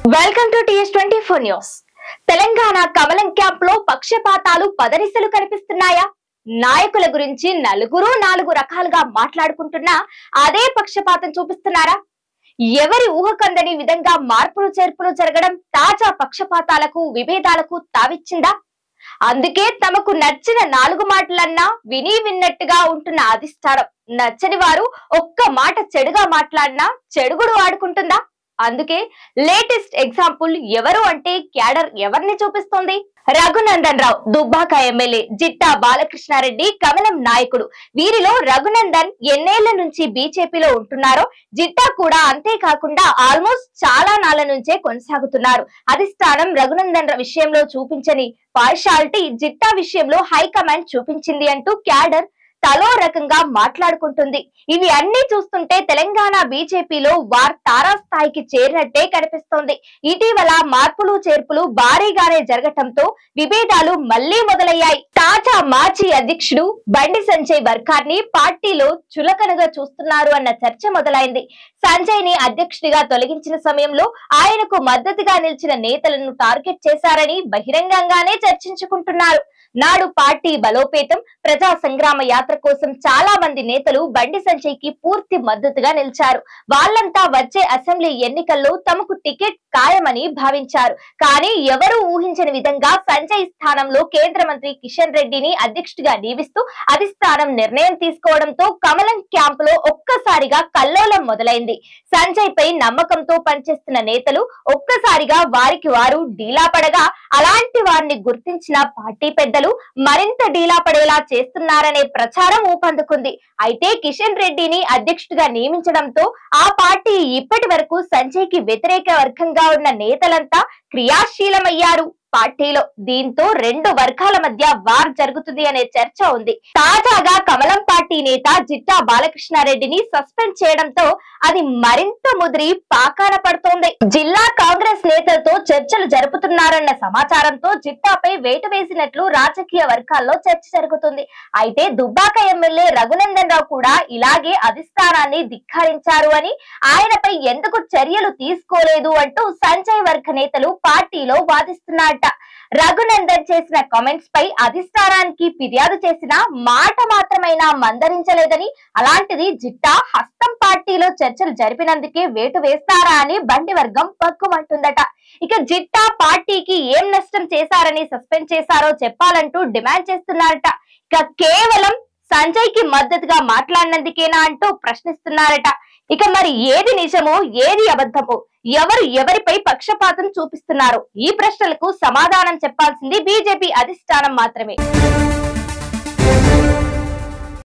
welcome to TS twenty four news Telangana కమలం camp లో పక్షపాతాలు పదనిసలు కనిపిస్తున్నాయా నాయకుల గురించి నలుగురు నాలుగు రకాలుగా మాట్లాడుకుంటున్నా అదే పక్షపాతం చూపిస్తున్నారా ఎవరి ఊహకందని విధంగా మార్పులు చేర్పులు జరగడం తాజా పక్షపాతాలకు విభేదాలకు తావిచ్చిందా అందుకే తమకు నచ్చిన నాలుగు మాటలన్నా విని విన్నట్టుగా ఉంటున్న అధిష్టానం నచ్చని వారు ఒక్క మాట చెడుగా మాట్లాడినా చెడుగుడు ఆడుకుంటుందా అందుకే లేటెస్ట్ ఎగ్జాంపుల్ ఎవరు అంటే క్యాడర్ ఎవరిని చూపిస్తోంది రఘునందన్ రావు దుబ్బాక ఎమ్మెల్యే జిట్టా బాలకృష్ణారెడ్డి కమలం నాయకుడు వీరిలో రఘునందన్ ఎన్నేళ్ల నుంచి బీజేపీలో ఉంటున్నారో జిట్టా కూడా అంతేకాకుండా ఆల్మోస్ట్ చాలా నాళ్ల నుంచే కొనసాగుతున్నారు అధిష్టానం రఘునందన్ విషయంలో చూపించని పార్షాలిటీ జిట్టా విషయంలో హైకమాండ్ చూపించింది అంటూ క్యాడర్ తలో రకంగా మాట్లాడుకుంటుంది ఇవి అన్ని చూస్తుంటే తెలంగాణ బీజేపీలో వార్ తారాస్థాయికి చేరినట్టే కనిపిస్తోంది ఇటీవల మార్పులు చేర్పులు భారీగానే జరగటంతో విభేదాలు మళ్లీ మొదలయ్యాయి తాజా మాజీ అధ్యక్షుడు బండి సంజయ్ వర్గాన్ని పార్టీలో చులకనగా చూస్తున్నారు అన్న చర్చ మొదలైంది సంజయ్ ని అధ్యక్షుడిగా తొలగించిన సమయంలో ఆయనకు మద్దతుగా నిలిచిన నేతలను టార్గెట్ చేశారని బహిరంగంగానే చర్చించుకుంటున్నారు నాడు పార్టీ బలోపేతం ప్రజా సంగ్రామ యాత్ర కోసం చాలా మంది నేతలు బండి సంజయ్ కి పూర్తి మద్దతుగా నిలిచారు వాళ్ళంతా వచ్చే అసెంబ్లీ ఎన్నికల్లో తమకు టికెట్ ఖాయమని భావించారు కానీ ఎవరూ ఊహించని విధంగా సంజయ్ స్థానంలో కేంద్ర మంత్రి కిషన్ రెడ్డిని అధ్యక్షుడిగా నియమిస్తూ అధిష్టానం నిర్ణయం తీసుకోవడంతో కమలం క్యాంప్ లో ఒక్కసారిగా కల్లోలం మొదలైంది సంజయ్ పై నమ్మకంతో పనిచేస్తున్న నేతలు ఒక్కసారిగా వారికి వారు డీలా పడగా అలాంటి వారిని గుర్తించిన పార్టీ పెద్దలు మరింత డీలా పడేలా చేస్తున్నారనే ప్రచారం ఊపందుకుంది అయితే కిషన్ రెడ్డిని అధ్యక్షుడిగా నియమించడంతో ఆ పార్టీ ఇప్పటి వరకు సంజయ్ కి వ్యతిరేక వర్గంగా ఉన్న నేతలంతా క్రియాశీలమయ్యారు పార్టీలో దీంతో రెండు వర్గాల మధ్య వార్ జరుగుతుంది అనే చర్చ ఉంది తాజాగా కమలం పార్టీ నేత జిట్టా బాలకృష్ణారెడ్డిని సస్పెండ్ చేయడంతో అది మరింత ముదిరి పాకాన పడుతోంది జిల్లా కాంగ్రెస్ నేతలతో చర్చలు జరుపుతున్నారన్న సమాచారంతో జిట్టాపై వేటు వేసినట్లు రాజకీయ వర్గాల్లో చర్చ జరుగుతుంది అయితే దుబ్బాక ఎమ్మెల్యే రఘునందన్ రావు కూడా ఇలాగే అధిష్టానాన్ని ధిక్కరించారు అని ఆయనపై ఎందుకు చర్యలు తీసుకోలేదు అంటూ సంజయ్ వర్గ నేతలు పార్టీలో వాదిస్తున్నారట రఘునందన్ చేసిన కామెంట్స్ పై అధిష్టానానికి ఫిర్యాదు చేసిన మాట మాత్రమైనా మందరించలేదని అలాంటిది జిట్టా హస్తం పార్టీలో చర్చలు జరిపినందుకే వేటు వేస్తారా అని బండి వర్గం పక్కుమంటుందట ఇక జిట్టా పార్టీకి ఏం నష్టం చేశారని సస్పెండ్ చేశారో చెప్పాలంటూ డిమాండ్ చేస్తున్నారట ఇక కేవలం సంజయ్ కి మద్దతుగా మాట్లాడినందుకేనా అంటూ ప్రశ్నిస్తున్నారట ఇక మరి ఏది నిజమో ఏది అబద్ధమో ఎవరు ఎవరిపై పక్షపాతం చూపిస్తున్నారు ఈ ప్రశ్నలకు సమాధానం చెప్పాల్సింది బీజేపీ అధిష్టానం మాత్రమే